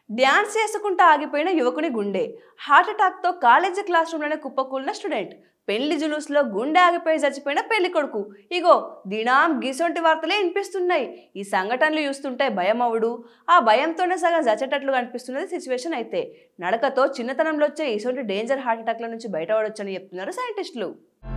dance చేసుకుంటూ ఆగిపోయిన యువకుని గుండె హార్ట్ అటాక్తో కాలేజీ క్లాస్ రూమ్లోనే కుప్పకూలిన స్టూడెంట్ పెళ్లి జులూస్లో గుండె ఆగిపోయి చచ్చిపోయిన పెళ్లి కొడుకు ఇగో దినాం గిసొంటి వార్తలే వినిపిస్తున్నాయి ఈ సంఘటనలు చూస్తుంటే భయం అవుడు ఆ భయంతోనే సగం చచ్చేటట్లు కనిపిస్తున్నది సిచ్యువేషన్ అయితే నడకతో చిన్నతనంలో వచ్చే ఇసొంటి డేంజర్ హార్ట్ అటాక్ల నుంచి బయటపడొచ్చని చెప్తున్నారు సైంటిస్టులు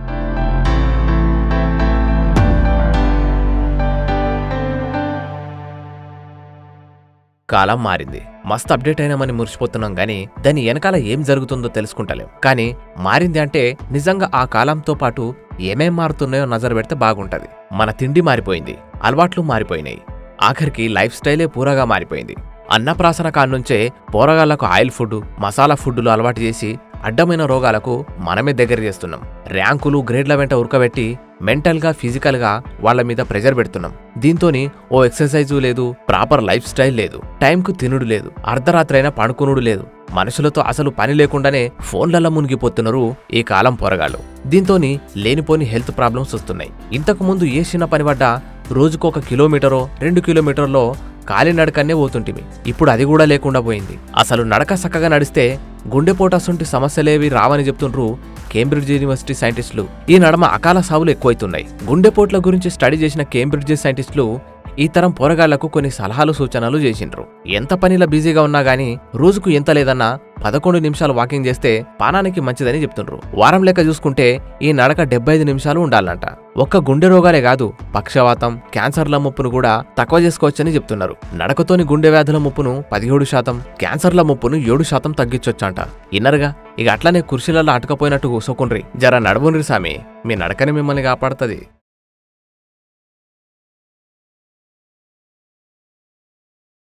కాలం మారింది మస్తు అప్డేట్ అయినామని మురిసిపోతున్నాం గానీ దాని వెనకాల ఏం జరుగుతుందో తెలుసుకుంటలేం కానీ మారింది అంటే నిజంగా ఆ కాలంతో పాటు ఏమేం మారుతున్నాయో నజరు పెడితే బాగుంటది మన తిండి మారిపోయింది అలవాట్లు మారిపోయినాయి ఆఖరికి లైఫ్ స్టైలే పూరగా మారిపోయింది అన్నప్రాసన కాన్నుంచే పోరగాళ్లకు ఆయిల్ ఫుడ్ మసాలా ఫుడ్లు అలవాటు చేసి అడ్డమైన రోగాలకు మనమే దగ్గర చేస్తున్నాం ర్యాంకులు గ్రేడ్ల వెంట ఉరకబెట్టి మెంటల్గా ఫిజికల్గా వాళ్ళ మీద ప్రెజర్ పెడుతున్నాం దీంతోని ఓ ఎక్సర్సైజు లేదు ప్రాపర్ లైఫ్ స్టైల్ లేదు టైంకు తినుడు లేదు అర్ధరాత్రైనా పడుకునుడు లేదు మనుషులతో అసలు పని లేకుండానే ఫోన్లలో మునిగిపోతున్నారు ఈ కాలం పొరగాళ్ళు దీంతోని లేనిపోని హెల్త్ ప్రాబ్లమ్స్ వస్తున్నాయి ఇంతకు ముందు ఏ చిన్న పని పడ్డా రోజుకొక కిలోమీటరో రెండు కిలోమీటర్లో కాలినడకన్నే పోతుంటిమి ఇప్పుడు అది కూడా లేకుండా పోయింది అసలు నడక చక్కగా నడిస్తే గుండెపోటసుంటి సమస్యలేవి రావని చెప్తుండ్రు కేంబ్రిడ్జ్ యూనివర్సిటీ సైంటిస్టులు ఈ నడమ అకాల సావులు ఎక్కువైతున్నాయి గుండెపోట్ల గురించి స్టడీ చేసిన కేంబ్రిడ్జ్ సైంటిస్టులు ఈ తరం పోరగాళ్లకు కొన్ని సలహాలు సూచనలు చేసిండ్రు ఎంత పనిలా బిజీగా ఉన్నా గానీ రోజుకు ఎంత లేదన్నా పదకొండు నిమిషాలు వాకింగ్ చేస్తే పానానికి మంచిదని చెప్తుండ్రు వారం లెక్క చూసుకుంటే ఈ నడక డెబ్బై ఐదు నిమిషాలు ఉండాలంట ఒక్క గుండె రోగాలే కాదు పక్షవాతం క్యాన్సర్ల ముప్పును కూడా తక్కువ చేసుకోవచ్చని చెప్తున్నారు నడకతోని గుండె వ్యాధుల ముప్పును పదిహేడు శాతం క్యాన్సర్ల ముప్పును ఏడు శాతం తగ్గించొచ్చంట ఇన్నరుగా ఇక అట్లనే కుర్చీలలో అటకపోయినట్టు కూసోకుండ్రి జర నడువుండ్రి సామి మీ నడకని మిమ్మల్ని కాపాడుతుంది